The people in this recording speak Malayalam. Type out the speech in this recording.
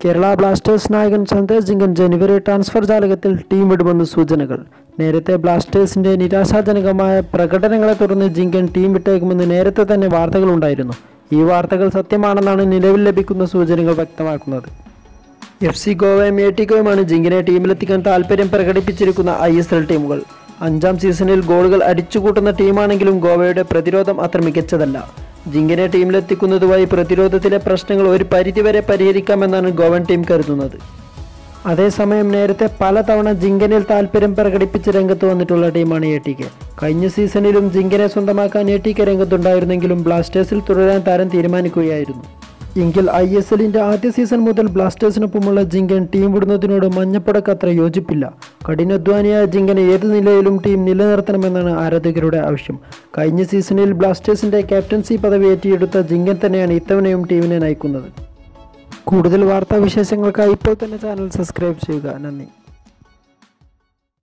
കേരള ബ്ലാസ്റ്റേഴ്സ് നായകൻ സന്തോഷ് ജിങ്കൻ ജനുവരി ട്രാൻസ്ഫർ ജാലകത്തിൽ ടീം വിടുമെന്ന് സൂചനകൾ നേരത്തെ ബ്ലാസ്റ്റേഴ്സിന്റെ നിരാശാജനകമായ പ്രകടനങ്ങളെ തുടർന്ന് ജിങ്കൻ ടീം വിട്ടേക്കുമെന്ന് നേരത്തെ തന്നെ വാർത്തകളുണ്ടായിരുന്നു ഈ വാർത്തകൾ സത്യമാണെന്നാണ് നിലവിൽ ലഭിക്കുന്ന സൂചനകൾ വ്യക്തമാക്കുന്നത് എഫ് സി ഗോവയും എ ടിക്കോയുമാണ് ജിങ്കിനെ ടീമിലെത്തിക്കാൻ താല്പര്യം പ്രകടിപ്പിച്ചിരിക്കുന്ന ഐ എസ് എൽ ടീമുകൾ അഞ്ചാം സീസണിൽ ഗോളുകൾ അടിച്ചുകൂട്ടുന്ന ടീമാണെങ്കിലും ഗോവയുടെ പ്രതിരോധം അത്ര മികച്ചതല്ല ജിങ്കിനെ ടീമിലെത്തിക്കുന്നതുമായി പ്രതിരോധത്തിലെ പ്രശ്നങ്ങൾ ഒരു പരിധിവരെ പരിഹരിക്കാമെന്നാണ് ഗോവൻ ടീം കരുതുന്നത് അതേസമയം നേരത്തെ പലതവണ ജിങ്കനിൽ താല്പര്യം പ്രകടിപ്പിച്ച് രംഗത്ത് വന്നിട്ടുള്ള ടീമാണ് എ ടി കെ കഴിഞ്ഞ സീസണിലും ജിങ്കനെ സ്വന്തമാക്കാൻ എ ടി കെ രംഗത്തുണ്ടായിരുന്നെങ്കിലും ബ്ലാസ്റ്റേഴ്സിൽ തുടരാൻ താരം തീരുമാനിക്കുകയായിരുന്നു എങ്കിൽ ഐ എസ് എല്ലിൻ്റെ ആദ്യ സീസൺ മുതൽ ബ്ലാസ്റ്റേഴ്സിനൊപ്പമുള്ള ജിങ്കൻ ടീം വിടുന്നതിനോട് മഞ്ഞപ്പടക്ക് അത്ര യോജിപ്പില്ല കഠിനാധ്വാനിയായ ജിങ്കനെ ഏത് നിലയിലും ടീം നിലനിർത്തണമെന്നാണ് ആരാധകരുടെ ആവശ്യം കഴിഞ്ഞ സീസണിൽ ബ്ലാസ്റ്റേഴ്സിൻ്റെ ക്യാപ്റ്റൻസി പദവി ഏറ്റിയെടുത്ത ജിങ്കൻ തന്നെയാണ് ഇത്തവണയും ടീമിനെ നയിക്കുന്നത് കൂടുതൽ വാർത്താ വിശേഷങ്ങൾക്കായി ഇപ്പോൾ തന്നെ ചാനൽ സബ്സ്ക്രൈബ് ചെയ്യുക നന്ദി